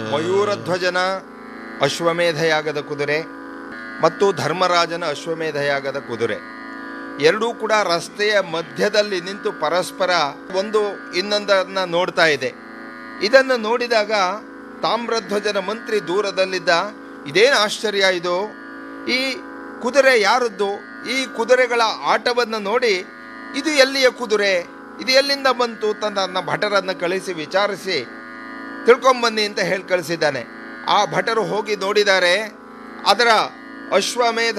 ಮಯೂರಧ್ವಜನ ಅಶ್ವಮೇಧಯಾಗದ ಕುದುರೆ ಮತ್ತು ಧರ್ಮರಾಜನ ಅಶ್ವಮೇಧಯಾಗದ ಕುದುರೆ ಎರಡೂ ಕೂಡ ರಸ್ತೆಯ ಮಧ್ಯದಲ್ಲಿ ನಿಂತು ಪರಸ್ಪರ ಒಂದು ಇನ್ನೊಂದನ್ನ ನೋಡ್ತಾ ಇದೆ ಇದನ್ನು ನೋಡಿದಾಗ ತಾಮ್ರಧ್ವಜನ ಮಂತ್ರಿ ದೂರದಲ್ಲಿದ್ದ ಇದೇನು ಆಶ್ಚರ್ಯ ಇದು ಈ ಕುದುರೆ ಯಾರದ್ದು ಈ ಕುದುರೆಗಳ ಆಟವನ್ನು ನೋಡಿ ಇದು ಎಲ್ಲಿಯ ಕುದುರೆ ಇದು ಎಲ್ಲಿಂದ ಬಂತು ತನ್ನ ಭಟರನ್ನು ಕಳಿಸಿ ವಿಚಾರಿಸಿ ತಿಳ್ಕೊಂಬನ್ನಿ ಅಂತ ಹೇಳಿ ಕಳಿಸಿದ್ದಾನೆ ಆ ಭಟರು ಹೋಗಿ ನೋಡಿದ್ದಾರೆ ಅದರ ಅಶ್ವಮೇಧ